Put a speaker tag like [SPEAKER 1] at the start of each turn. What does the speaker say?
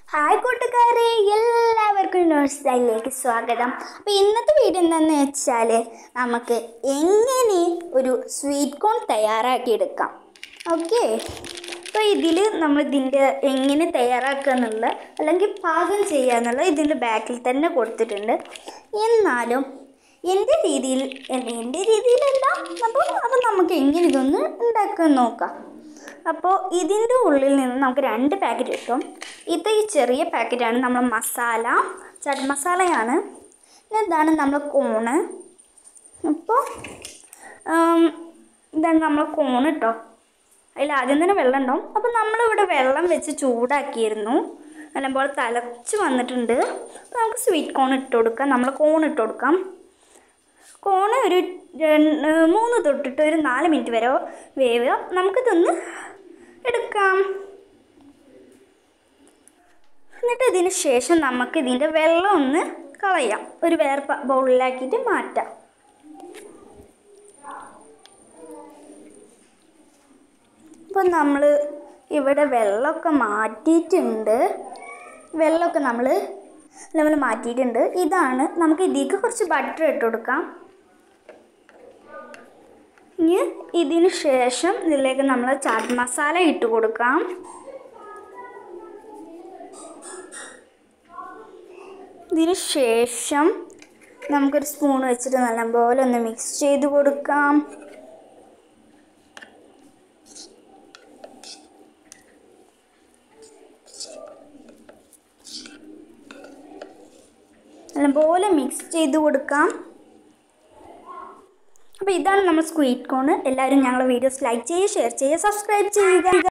[SPEAKER 1] hi കൂട്ടുകാരെ എല്ലാവർക്കും നോട്ട്സിലേക്ക് സ്വാഗതം അപ്പോൾ ഇന്നത്തെ വീഡിയോ എന്താണെന്ന് വെച്ചാൽ നമുക്ക് എങ്ങനെ ഒരു സ്വീറ്റ് കോൺ തയ്യാറാക്കിയെടുക്കാം ഓക്കെ അപ്പോൾ ഇതിൽ നമ്മൾ ഇതിൻ്റെ എങ്ങനെ തയ്യാറാക്കുക എന്നുള്ള അല്ലെങ്കിൽ പാകം ചെയ്യുക എന്നുള്ള ഇതിൻ്റെ ബാക്കിൽ തന്നെ കൊടുത്തിട്ടുണ്ട് എന്നാലും എൻ്റെ രീതിയിൽ എൻ്റെ രീതിയിലല്ല അപ്പോൾ അപ്പോൾ നമുക്ക് എങ്ങനെ ഇതൊന്ന് ഉണ്ടാക്കാൻ നോക്കാം അപ്പോൾ ഇതിൻ്റെ ഉള്ളിൽ നിന്ന് നമുക്ക് രണ്ട് പാക്കറ്റ് കിട്ടും ഇത് ഈ ചെറിയ പാക്കറ്റാണ് നമ്മൾ മസാല ചട്ട് മസാലയാണ് ഇതാണ് നമ്മൾ കോണ് അപ്പോൾ ഇതാണ് നമ്മൾ കോണ് കേട്ടോ അതിൽ ആദ്യം തന്നെ വെള്ളം ഉണ്ടാവും അപ്പോൾ നമ്മളിവിടെ വെള്ളം വെച്ച് ചൂടാക്കിയിരുന്നു നല്ലപോലെ തിളച്ച് വന്നിട്ടുണ്ട് അപ്പോൾ നമുക്ക് സ്വീറ്റ് കോൺ ഇട്ട് കൊടുക്കാം നമ്മൾ കോൺ ഇട്ട് കൊടുക്കാം കോണ് ഒരു രണ്ട് മൂന്ന് തൊട്ടിട്ട് ഒരു നാല് മിനിറ്റ് വരെ വേവുക നമുക്കിതൊന്ന് എടുക്കാം എന്നിട്ട് ഇതിന് ശേഷം നമുക്ക് ഇതിൻ്റെ വെള്ളം ഒന്ന് കളയാം ഒരു വേറെ പ- ബൗളിലാക്കിയിട്ട് മാറ്റാം അപ്പോൾ നമ്മൾ ഇവിടെ വെള്ളമൊക്കെ മാറ്റിയിട്ടുണ്ട് വെള്ളമൊക്കെ നമ്മൾ നമ്മൾ മാറ്റിയിട്ടുണ്ട് ഇതാണ് നമുക്ക് ഇതിലേക്ക് കുറച്ച് ബട്ടർ ഇട്ട് കൊടുക്കാം ഇനി ഇതിന് ശേഷം ഇതിലേക്ക് നമ്മൾ ചാറ്റ് മസാല ഇട്ട് കൊടുക്കാം ഇതിന് ശേഷം നമുക്കൊരു സ്പൂൺ വെച്ചിട്ട് നല്ലപോലെ ഒന്ന് മിക്സ് ചെയ്ത് കൊടുക്കാം നല്ലപോലെ മിക്സ് ചെയ്ത് കൊടുക്കാം അപ്പോൾ ഇതാണ് നമ്മൾ സ്വീറ്റ് കോൺ എല്ലാവരും ഞങ്ങളുടെ വീഡിയോസ് ലൈക്ക് ചെയ്യുക ഷെയർ ചെയ്യുക സബ്സ്ക്രൈബ് ചെയ്യുക